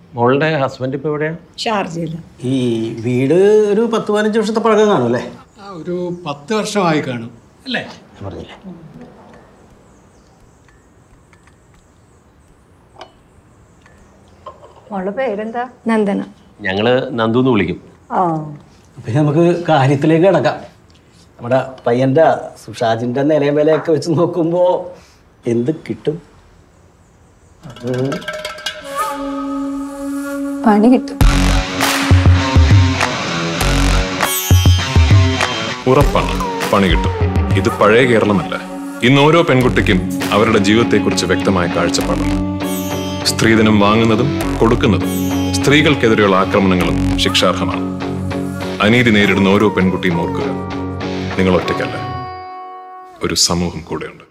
മോളുടെ ഹസ്ബൻഡ് ഇപ്പോൾ എവിടെയാ ഷാർജയിൽ ഈ വീട് ഒരു പത്ത് പതിനഞ്ച് വർഷത്തെ പഴക്കം കാണും അല്ലേ ആ, ഒരു പത്ത് വർഷമായി കാണും അല്ലേ ഞാൻ പറഞ്ഞില്ലേ മോളുടെ പേരെന്താ നന്ദന ഞങ്ങള് നന്ദു എന്ന് വിളിക്കും ആ പിന്നെ നമുക്ക് കാര്യത്തിലേക്ക് കിടക്കാം നമ്മുടെ പയ്യൻ്റെ സുഷാജിൻ്റെ നിലയും വിലയൊക്കെ വെച്ച് നോക്കുമ്പോൾ എന്ത് കിട്ടും പണി കിട്ടും ഉറപ്പാണ് പണി കിട്ടും ഇത് പഴയ കേരളമല്ല ഇന്ന് ഓരോ പെൺകുട്ടിക്കും അവരുടെ ജീവിതത്തെക്കുറിച്ച് വ്യക്തമായ കാഴ്ചപ്പാടുണ്ട് സ്ത്രീധനം വാങ്ങുന്നതും കൊടുക്കുന്നതും സ്ത്രീകൾക്കെതിരെയുള്ള ആക്രമണങ്ങളും ശിക്ഷാർഹമാണ് അനീതി നേരിടുന്ന ഓരോ പെൺകുട്ടിയും ഓർക്കുക നിങ്ങൾ ഒറ്റയ്ക്കല്ല ഒരു സമൂഹം കൂടെയുണ്ട്